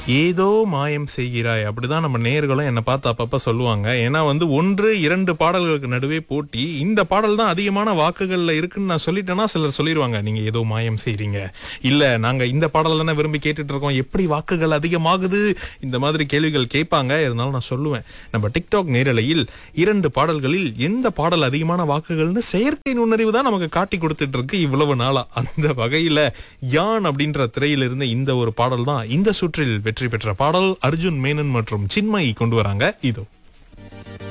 ஏதோ மாயம் செய்கிறாய் அப்படிதான் நம்ம நேர்களும் என்னை பார்த்து அப்பப்ப சொல்லுவாங்க ஏன்னா வந்து ஒன்று இரண்டு பாடல்களுக்கு நடுவே போட்டி இந்த பாடல் தான் அதிகமான வாக்குகள்ல இருக்குன்னு நான் சொல்லிட்டேன்னா சிலர் சொல்லிடுவாங்க நீங்க ஏதோ மாயம் செய்றீங்க இல்ல நாங்க இந்த பாடல் தானே விரும்பி கேட்டுட்டு இருக்கோம் எப்படி வாக்குகள் அதிகமாகுது இந்த மாதிரி கேள்விகள் கேட்பாங்க இருந்தாலும் நான் சொல்லுவேன் நம்ம டிக்டாக் நேரலையில் இரண்டு பாடல்களில் எந்த பாடல் அதிகமான வாக்குகள்னு செயற்கை நுண்ணறிவு தான் நமக்கு காட்டி கொடுத்துட்டு இருக்கு இவ்வளவு நாளா அந்த வகையில யான் அப்படின்ற திரையிலிருந்து இந்த ஒரு பாடல் தான் இந்த சுற்றில் வெற்றி பெற்ற பாடல் அர்ஜுன் மேனன் மற்றும் சின்மயி கொண்டு வராங்க இதோ